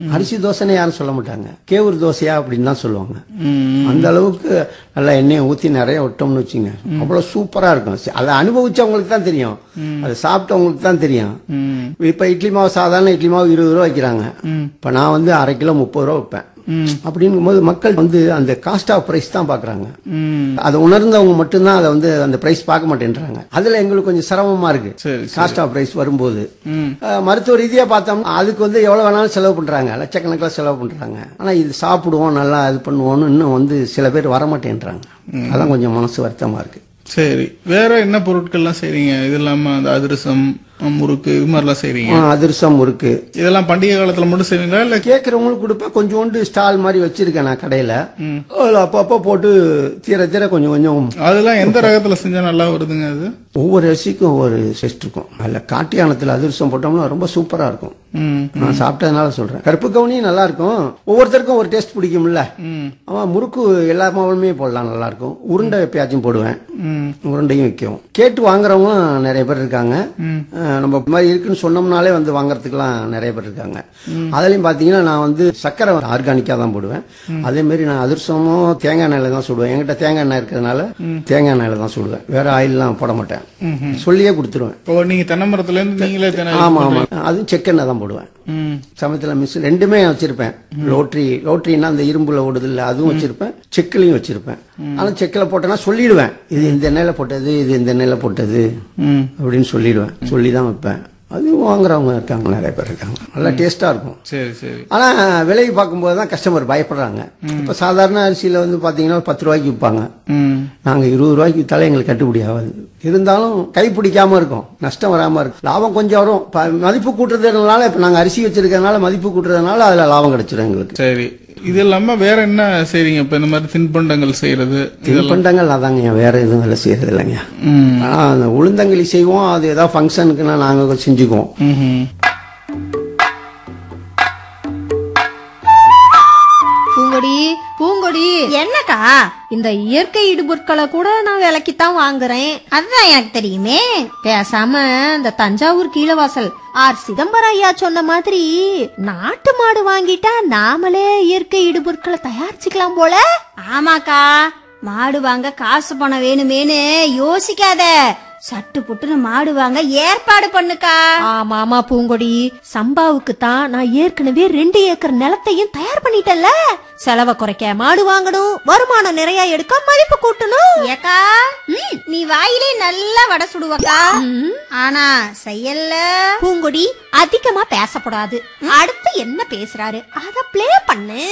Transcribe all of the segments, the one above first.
அரிசி தோசைன்னு யாரும் சொல்ல மாட்டாங்க கேவூர் தோசையா அப்படின்னு தான் சொல்லுவாங்க ம். அந்த அளவுக்கு நல்லா எண்ணெயை ஊத்தி நிறைய விட்டோம்னு வச்சுங்க அவ்வளவு சூப்பரா இருக்கும் அதை அனுபவிச்சவங்களுக்கு தான் தெரியும் அதை சாப்பிட்டவங்களுக்கு தான் தெரியும் ம். இப்ப இட்லி மாவு சாதாரண இட்லி மாவு இருபது ரூபா வைக்கிறாங்க இப்ப நான் வந்து அரை கிலோ முப்பது ரூபா வைப்பேன் அப்படிங்கும் போது மக்கள் வந்து அந்த காஸ்ட் ஆஃப் பிரைஸ் தான் பாக்குறாங்க ம். அதை உணர்ந்தவங்க மட்டும்தான் அதை வந்து அந்த பிரைஸ் பார்க்க மாட்டேன்றாங்க அதுல எங்களுக்கு கொஞ்சம் சிரமமா இருக்கு சரி, காஸ்ட் ஆஃப் பிரைஸ் வரும்போது ம். அஹ், மருத்துவ ரீதியா பார்த்தோம்னா அதுக்கு வந்து எவ்வளவு வேணாலும் செலவு பண்றாங்க லட்சக்கணக்கில் செலவு பண்றாங்க ஆனா இது சாப்பிடுவோம் நல்லா இது பண்ணுவோம்னு இன்னும் வந்து சில பேர் வர மாட்டேன்றாங்க அதான் கொஞ்சம் மனசு வருத்தமா இருக்கு சரி வேற என்ன பொருட்கள்லாம் செய்றீங்க இது இல்லாம அந்த அதிரசம் முறுக்கு இது மாதிரிலாம் செய்றீங்க அஹ், அதிரசம் இருக்கு இதெல்லாம் பண்டிகை காலத்துல மட்டும் செய்வீங்களா இல்ல கேட்கறவங்களுக்கு கொடுப்பேன் கொஞ்சோண்டு ஸ்டால் மாதிரி வச்சிருக்கேன் நான் கடையில அதுல அப்பப்போ போட்டு தீர தீர கொஞ்சம் கொஞ்சம் அதெல்லாம் எந்த ரகத்துல செஞ்சா நல்லா வருதுங்க அது ஒவ்வொரு அரிசிக்கும் ஒவ்வொரு டேஸ்ட் இருக்கும் அதுல காட்டியானத்துல அதிரசம் போட்டோம்னா ரொம்ப சூப்பரா இருக்கும் ம். நான் சாப்பிட்டதுனால சொல்றேன் கருப்பு கவுனியும் நல்லா இருக்கும் ஒவ்வொருத்தருக்கும் ஒரு டேஸ்ட் பிடிக்கும்ல ம். அவன் முறுக்கு எல்லா மாவுலுமே போடலாம் நல்லா இருக்கும் உருண்டை எப்பயாச்சும் போடுவேன் ம். உருண்டையும் வைக்கும் கேட்டு வாங்குறவங்களும் நிறைய பேர் இருக்காங்க அஹ் நம்ம இந்த மாதிரி இருக்குன்னு சொன்னோம்னாலே வந்து வாங்குறதுக்குலாம் நிறைய பேர் இருக்காங்க அதுலயும் பாத்தீங்கன்னா நான் வந்து சக்கரை ஆர்கானிக்கா தான் போடுவேன் அதே மாதிரி நான் அதிர்சமும் தேங்காய் எண்ணெயில தான் சுடுவேன் என்கிட்ட தேங்காய் எண்ணெய் இருக்கிறதுனால தேங்காய் எண்ணெயில தான் சுடுவேன் வேற ஆயில்லாம் போட மாட்டேன் சொல்லியே கொடுத்துருவேன் ஓ நீங்க தென்னை மரத்துல இருந்து நீங்களே தென்னை ஆமா ஆமா அதுவும் செக்கெண்ணெய் தான் போடுவேன் ம். சமயத்துல மிஸ் ரெண்டுமே வச்சிருப்பேன் லோட்ரி லோட்ரின்னா அந்த இரும்புல ஓடுது இல்ல அதுவும் வச்சிருப்பேன் செக்கிலையும் வச்சிருப்பேன் ஆனா செக்கில போட்டேன்னா சொல்லிடுவேன் இது இந்த எண்ணெயில போட்டது இது இந்த எண்ணெயில போட்டது ம். அப்படின்னு சொல்லிடுவேன் சொல்லி தான் வைப்பேன் அதுவும் வாங்குறவங்க இருக்காங்க நிறைய பேர் இருக்காங்க நல்லா டேஸ்டா இருக்கும் சரி சரி ஆனா விலைக்கு பார்க்கும்போது தான் கஸ்டமர் பயப்படுறாங்க இப்ப சாதாரண அரிசியில வந்து பாத்தீங்கன்னா ஒரு பத்து ரூபாய்க்கு விற்பாங்க ம். நாங்க இருபது ரூபாய்க்கு வித்தாலே எங்களுக்கு கட்டுப்படி ஆகாது இருந்தாலும் கை பிடிக்காம இருக்கும் நஷ்டம் வராம இருக்கும் லாபம் கொஞ்சம் வரும் ப- மதிப்பு கூட்டுறதுனால இப்ப நாங்க அரிசி வச்சிருக்கறதுனால மதிப்பு கூட்டுறதுனால அதுல லாபம் கிடைச்சிடும் எங்களுக்கு சரி இது இல்லாம வேற என்ன செய்றீங்க இப்ப இந்த மாதிரி தின்பண்டங்கள் செய்யறது தின்பண்டங்கள் அதாங்க வேற எதுவும் வேலை செய்யறது இல்லைங்க ம். ஆனா அந்த உளுந்தங்களி செய்வோம் அது ஏதாவது ஃபங்க்ஷனுக்குன்னா நாங்க செஞ்சுக்குவோம் ம்ஹும். பூங்கொடி பூங்கொடி என்னக்கா இந்த இயற்கை இடுபொருட்களை கூட நான் விலைக்குத்தான் வாங்குறேன் அதுதான் எனக்கு தெரியுமே பேசாம இந்த தஞ்சாவூர் கீழவாசல் ஆர் சிதம்பரம் ஐயா சொன்ன மாதிரி நாட்டு மாடு வாங்கிட்டா நாமளே இயற்கை இடுபொருட்களை தயாரிச்சுக்கலாம் போல ஆமாக்கா மாடு வாங்க காசு பணம் வேணுமேனு யோசிக்காத சட்டு புட்டுன்னு மாடு வாங்க ஏற்பாடு பண்ணுக்கா ஆமா ஆமா பூங்கொடி சம்பாவுக்கு தான் நான் ஏற்கனவே ரெண்டு ஏக்கர் நிலத்தையும் தயார் பண்ணிட்டேன்ல செலவை குறைக்க மாடு வாங்கணும் வருமானம் நிறைய எடுக்க மதிப்பு கூட்டணும் ஏக்கா ம், நீ வாயிலே நல்லா வடை சுடுவக்கா ஆனா செயல்ல பூங்கொடி அதிகமா பேசக்கூடாது அடுத்து என்ன பேசுறாரு அத ப்ளே பண்ணு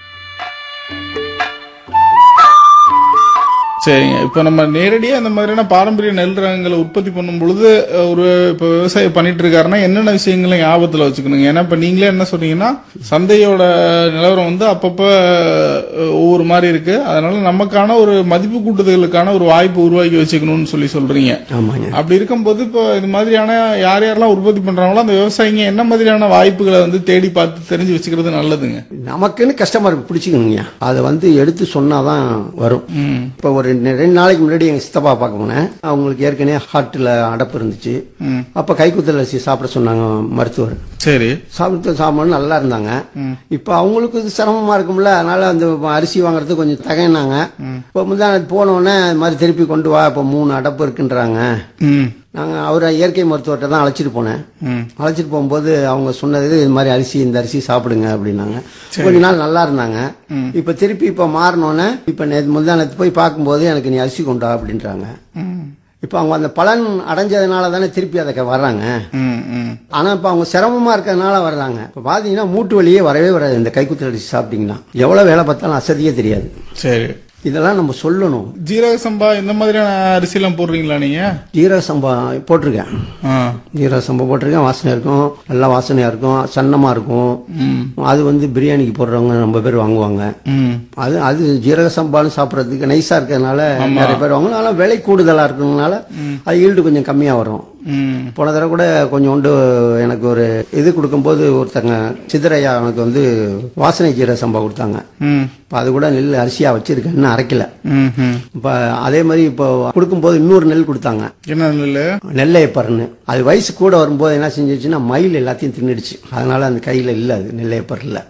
சரிங்க இப்ப நம்ம நேரடியா இந்த மாதிரியான பாரம்பரிய நெல் ரகங்களை உற்பத்தி பண்ணும் பொழுது அஹ், ஒரு இப்ப விவசாயம் பண்ணிட்டு இருக்காருன்னா என்னென்ன விஷயங்களை ஞாபகத்துல வச்சுக்கணுங்க ஏன்னா இப்ப நீங்களே என்ன சொன்னீங்கன்னா சந்தையோட நிலவரம் வந்து அப்பப்ப அஹ், ஒவ்வொரு மாதிரி இருக்கு அதனால நமக்கான ஒரு மதிப்பு கூட்டுதலுக்கான ஒரு வாய்ப்பு உருவாக்கி வச்சுக்கணும்னு சொல்லி சொல்றீங்க ஆமாங்க அப்படி இருக்கும்போது இப்போ இது மாதிரியான யார் யாரெல்லாம் உற்பத்தி பண்றாங்களோ அந்த விவசாயிங்க என்ன மாதிரியான வாய்ப்புகளை வந்து தேடி பார்த்து தெரிஞ்சு வச்சுக்கிறது நல்லதுங்க நமக்குன்னு கஸ்டமருக்கு பிடிச்சிக்கணுங்க அதை வந்து எடுத்து சொன்னாதான் வரும் ம். இப்போ ஒரு ரெண்டு ரெண்டு நாளைக்கு முன்னாடி எங்க சித்தப்பா பார்க்க போனேன் அவங்களுக்கு ஏற்கனவே ஹார்ட்ல அடப்பு இருந்துச்சு ம். அப்ப கைக்குத்தல் அரிசி சாப்பிட சொன்னாங்க மருத்துவர் சரி சாப்பிட்டு சாப்பிடணும் நல்லா இருந்தாங்க இப்ப அவங்களுக்கு இது சிரமமா இருக்கும்ல அதனால அந்த அரிசி வாங்குறது கொஞ்சம் தகைனாங்க இப்ப முந்தானத்து போனோடனே இது மாதிரி திருப்பி கொண்டு வா இப்ப மூணு அடப்பு இருக்குன்றாங்க ம் நாங்க அவரை இயற்கை மருத்துவர்கிட்ட தான் அழைச்சிட்டு போனேன் ம் அழைச்சிட்டு போகும்போது அவங்க சொன்னது இது மாதிரி அரிசி இந்த அரிசி சாப்பிடுங்க அப்படின்னாங்க கொஞ்ச நாள் நல்லா இருந்தாங்க இப்ப திருப்பி இப்ப மாறினோன்னே இப்ப நேத்து முந்தானத்து போய் பார்க்கும்போது எனக்கு நீ அரிசி கொண்டா அப்படின்றாங்க ம் இப்ப அவங்க அந்த பலன் அடைஞ்சதுனால தானே திருப்பி அதை வர்றாங்க ம் ம் ஆனா இப்ப அவங்க சிரமமா இருக்கிறதுனால வர்றாங்க இப்ப பாத்தீங்கன்னா மூட்டு வலியே வரவே வராது இந்த கைக்குத்தல் அரிசி சாப்பிட்டீங்கன்னா எவ்வளவு வேலை பார்த்தாலும் அசதியே தெரியாது சரி இதெல்லாம் நம்ம சொல்லணும் ஜீரக சம்பா இந்த மாதிரியான அரிசிலாம் போடுறீங்களா நீங்க ஜீரக சம்பா போட்டிருக்கேன் ஆ ஜீரக சம்பா போட்டிருக்கேன் வாசனை இருக்கும் நல்லா வாசனையா இருக்கும் சன்னமா இருக்கும் ம் அது வந்து பிரியாணிக்கு போடுறவங்க ரொம்ப பேர் வாங்குவாங்க ம் அது அது ஜீரக சம்பான்னு சாப்பிட்றதுக்கு நைஸா இருக்கிறதுனால நிறைய பேர் வாங்குவாங்க ஆனால் விலை கூடுதலா இருக்கிறதுனால அது ஈல்டு கொஞ்சம் கம்மியா வரும் ம் போன தடவை கூட கொஞ்சோண்டு எனக்கு ஒரு இது கொடுக்கும்போது ஒருத்தங்க சிதரையா எனக்கு வந்து வாசனை ஜீரக சம்பா கொடுத்தாங்க ம் இப்ப அது கூட நெல் அரிசியா வச்சிருக்கேன் இன்னும் அரைக்கல ம் ம் இப்ப அதே மாதிரி இப்போ கொடுக்கும்போது இன்னொரு நெல் கொடுத்தாங்க என்ன நெல்லு நெல்லையப்பர்னு அது வயசு கூட வரும்போது என்ன செஞ்சிச்சுன்னா மயில் எல்லாத்தையும் தின்னுடுச்சு அதனால அந்த கையில இல்ல அது நெல்லையப்பர் இல்ல